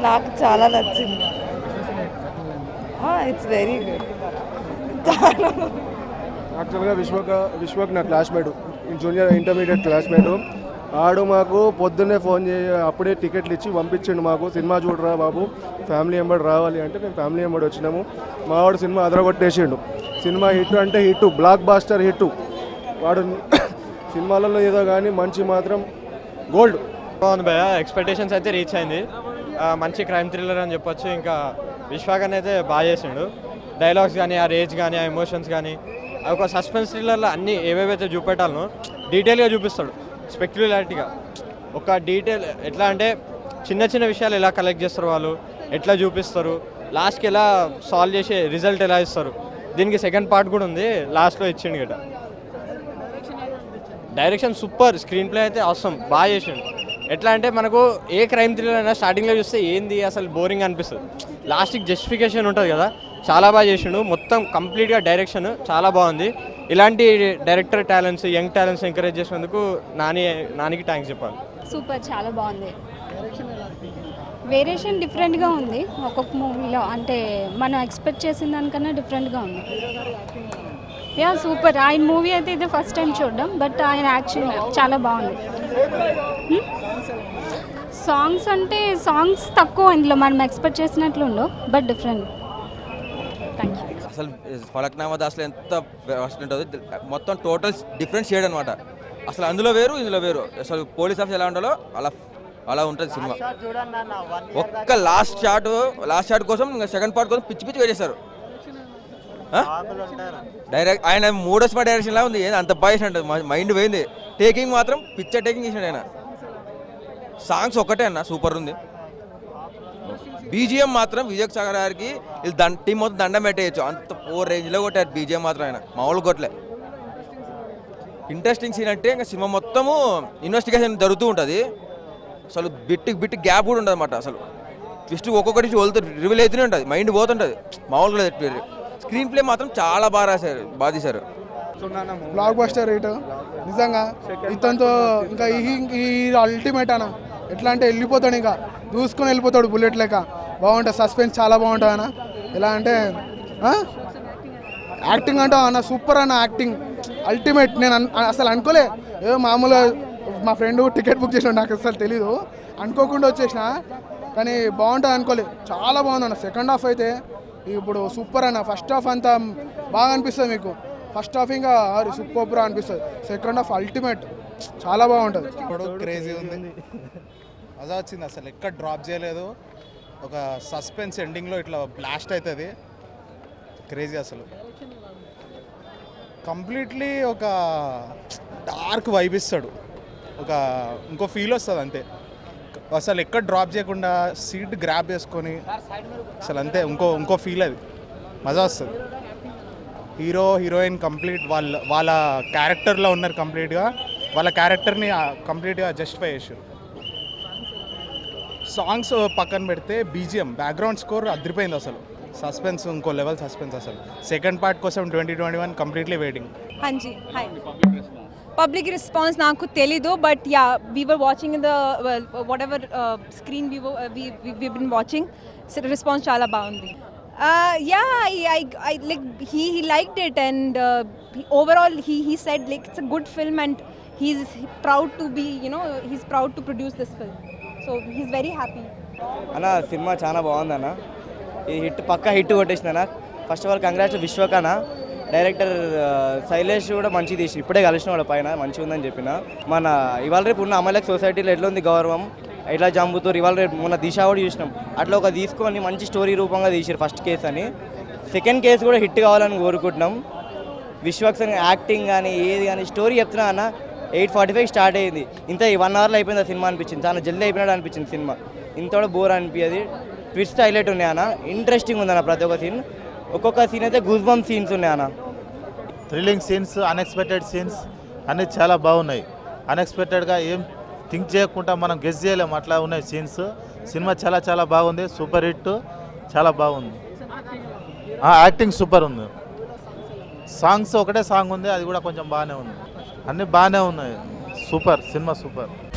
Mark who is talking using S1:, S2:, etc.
S1: నాకు చాలా నచ్చింది ఇట్స్ వెరీ గుడ్
S2: యాక్చువల్గా విశ్వక్ విశ్వక్ నా క్లాస్మేట్ జూనియర్ ఇంటర్మీడియట్ క్లాస్మేట్ ఆడు మాకు పొద్దున్నే ఫోన్ చేయ అప్పుడే టికెట్లు ఇచ్చి పంపించిండు మాకు సినిమా చూడరా బాబు ఫ్యామిలీ ఎంబడి రావాలి అంటే మేము ఫ్యామిలీ ఎంబడి వచ్చినాము మా వాడు సినిమా అదరగొట్టేసిండు సినిమా హిట్ అంటే హిట్ బ్లాక్ బాస్టర్ హిట్ వాడు సినిమాలలో ఏదో కానీ మంచి మాత్రం గోల్డ్
S3: బాగుంది భయ ఎక్స్పెక్టేషన్స్ అయితే రీచ్ అయింది ఆ, మంచి క్రైమ్ థ్రిల్లర్ అని చెప్పొచ్చు ఇంకా విశ్వాగన్ అయితే బాగా చేసిండు డైలాగ్స్ కానీ ఆ రేజ్ కానీ ఆ ఎమోషన్స్ కానీ ఆ ఒక సస్పెన్స్ థ్రిల్లర్లో అన్ని ఏవేవైతే చూపెట్టాలనో డీటెయిల్గా చూపిస్తాడు స్పెక్యులారిటీగా ఒక డీటెయిల్ ఎట్లా అంటే చిన్న చిన్న విషయాలు ఎలా కలెక్ట్ చేస్తారు వాళ్ళు ఎట్లా చూపిస్తారు లాస్ట్కి ఎలా సాల్వ్ చేసే రిజల్ట్ ఎలా ఇస్తారు దీనికి సెకండ్ పార్ట్ కూడా ఉంది లాస్ట్లో ఇచ్చిండు గట డైరెక్షన్ సూపర్ స్క్రీన్ ప్లే అయితే అవసరం బాగా చేసిండు ఎట్లా అంటే మనకు ఏ క్రైమ్ థ్రిల్లర్ అయినా స్టార్టింగ్లో చూస్తే ఏంది అసలు బోరింగ్ అనిపిస్తుంది లాస్ట్కి జస్టిఫికేషన్ ఉంటుంది కదా చాలా బాగా చేసిండు మొత్తం కంప్లీట్గా డైరెక్షన్ చాలా బాగుంది ఇలాంటి director talents young talents encourage చేసినందుకు నాని నానికి థ్యాంక్స్ చెప్పాలి
S4: సూపర్ చాలా బాగుంది వేరియేషన్ డిఫరెంట్గా ఉంది ఒక్కొక్క మూవీలో అంటే మనం ఎక్స్పెక్ట్ చేసిన దానికన్నా డిఫరెంట్గా ఉంది యా సూపర్ ఆయన మూవీ అయితే ఇది ఫస్ట్ టైం చూడడం బట్ ఆయన యాక్షన్ చాలా బాగుంది సాంగ్స్ అంటే సాంగ్స్ తక్కువ ఇందులో మనం ఎక్స్పెక్ట్ చేసినట్లు ఉండవు బట్ డిఫరెంట్ థ్యాంక్ యూ
S5: అసలు ఫలక్నామా దాస్లో ఎంత వర్స్ట్ ఉంటుంది మొత్తం టోటల్ డిఫరెంట్ షేడ్ అనమాట అసలు అందులో వేరు ఇందులో వేరు అసలు పోలీస్ ఆఫీస్ ఎలా ఉండాలో అలా అలా ఉంటుంది సినిమా ఒక్క లాస్ట్ షాట్ లాస్ట్ షాట్ కోసం ఇంకా సెకండ్ పార్ట్ కోసం పిచ్చి పిచ్చి వేసేస్తారు డైరెక్ట్ ఆయన మూడో సినిమా డైరెక్షన్ లా ఉంది ఏంది అంత బాగా చేసినట్టు మైండ్ పోయింది టేకింగ్ మాత్రం పిక్చర్ టేకింగ్ చేసినాడు ఆయన సాంగ్స్ ఒక్కటే అన్న సూపర్ ఉంది బీజిఎం మాత్రం విజయ్ సాగర్ గారికి వీళ్ళు దండ టీం మొత్తం దండం పెట్టేయచ్చు అంత ఓ రేంజ్లో కొట్టారు బీజిఎం మాత్రం ఆయన మామూలు కొట్టలే ఇంట్రెస్టింగ్ సీన్ అంటే ఇంకా సినిమా మొత్తము ఇన్వెస్టిగేషన్ జరుగుతూ ఉంటుంది అసలు బిట్ బిట్ గ్యాప్ కూడా ఉండదు అనమాట అసలు ట్విస్ట్ ఒక్కొక్కటి వెళ్తూ రివీల్ అవుతూనే ఉంటుంది మైండ్ పోతుంటుంది మామూలుగా లేదు స్క్రీన్ ప్లే మాత్రం చాలా బాగా రాశారు బాగా తీశారు
S6: బ్లాక్ బస్టర్ రేట్ నిజంగా ఇతనితో ఇంకా ఈ ఈ అల్టిమేట్ అన్న ఎట్లా అంటే వెళ్ళిపోతాడు ఇంకా దూసుకొని వెళ్ళిపోతాడు బుల్లెట్ లెక్క బాగుంటుంది సస్పెన్స్ చాలా బాగుంటుంది అన్న ఎలా అంటే ఆ? యాక్టింగ్ అంటే అన్న సూపర్ అన్న యాక్టింగ్ అల్టిమేట్ నేను అన్- అసలు అనుకోలే ఏదో మామూలుగా మా ఫ్రెండ్ టికెట్ బుక్ చేసాడు నాకు అసలు తెలీదు అనుకోకుండా వచ్చేసిన కానీ బాగుంటుంది అనుకోలే చాలా బాగుంది అన్న సెకండ్ హాఫ్ అయితే ఇప్పుడు సూపర్ అన్న ఫస్ట్ హాఫ్ అంతా బాగా అనిపిస్తుంది మీకు ఫస్ట్ హాఫ్ ఇంకా సూపర్ అనిపిస్తుంది సెకండ్ హాఫ్ అల్టిమేట్ చాలా బాగుంటుంది
S7: ఇప్పుడు క్రేజీ ఉంది మజా వచ్చింది అసలు ఎక్కడ డ్రాప్ చేయలేదు ఒక సస్పెన్స్ ఎండింగ్లో ఇట్లా బ్లాస్ట్ అవుతుంది క్రేజీ అసలు కంప్లీట్లీ ఒక డార్క్ వైబ్ ఇస్తాడు ఒక ఇంకో ఫీల్ వస్తుంది అంతే అసలు ఎక్కడ డ్రాప్ చేయకుండా సీట్ గ్రాప్ చేసుకొని అసలు అంతే ఇంకో ఇంకో ఫీల్ అది మజా వస్తుంది హీరో హీరోయిన్ కంప్లీట్ వాళ్ళ వాళ్ళ క్యారెక్టర్లో ఉన్నారు కంప్లీట్గా వాళ్ళ క్యారెక్టర్ని కంప్లీట్గా జస్టిఫై చేశారు సాంగ్స్ పక్కన పెడితే బీజిఎం బ్యాక్గ్రౌండ్ స్కోర్ అదిరిపోయింది అసలు సస్పెన్స్ ఇంకో లెవెల్ సస్పెన్స్ అసలు సెకండ్ పార్ట్ కోసం twenty twenty one completely waiting
S8: हाँ जी हाय पब्लिक रिस्पांस నాకు తెలీదు but yeah we were watching in the whatever screen we we been watching response చాలా బాగుంది yeah I I I like he he liked it and overall he he said like it's a good film and he's proud to be you know he's proud to produce this film so he's very happy
S9: అన్న సినిమా చాలా బాగుందన్న ఈ hit పక్కా hit కొట్టేసింది అన్న first of all congrats Vishwak అన్న director ఆ, శైలేష్ కూడా మంచిగా తీసి ఇప్పుడే కలిసిన వాళ్ళ పైన మంచిగా ఉందని చెప్పిన మన ఇవాళ రేపు ఉన్న అమలక్ సొసైటీలో ఎట్లా ఉంది గౌరవం ఎట్లా చంపుతారు ఇవాళ రేపు మొన్న దిశ కూడా చూసినాం అట్లా ఒక తీసుకొని మంచి స్టోరీ రూపంగా తీసారు ఫస్ట్ కేసు అని సెకండ్ కేసు కూడా హిట్ కావాలని కోరుకుంటున్నాం విశ్వక్స్ అని యాక్టింగ్ కానీ ఏది కానీ స్టోరీ చెప్తున్నా అన్న ఎయిట్ ఫార్టీ ఫైవ్ స్టార్ట్ అయ్యింది ఇంత ఈ వన్ అవర్లో అయిపోయింది ఆ సినిమా అనిపించింది చాలా జల్దీ అయిపోయినట్టు అనిపించింది సినిమా ఇంత కూడా బోర్ అనిపించదు ట్విస్ట్ హైలైట్ ఉన్నాయి అన్న ఇంట్రెస్టింగ్ ఉంది అన్న ప్రతి ఒక్క సీన్ ఒక్కొక్క సీన్ అయితే గూస్ బంప్ సీన్స్ ఉన్నాయి అన్న
S10: థ్రిల్లింగ్ సీన్స్ అన్ఎక్స్పెక్టెడ్ సీన్స్ అన్నీ చాలా బాగున్నాయి అన్ఎక్స్పెక్టెడ్గా ఏం థింక్ చేయకుండా మనం గెస్ చేయలేము అట్లా ఉన్నాయి సీన్స్ సినిమా చాలా చాలా బాగుంది సూపర్ హిట్ చాలా బాగుంది ఆ, యాక్టింగ్ సూపర్ ఉంది సాంగ్స్ ఒకటే సాంగ్ ఉంది అది కూడా కొంచెం బాగానే ఉంది అన్నీ బాగానే ఉన్నాయి సూపర్ సినిమా సూపర్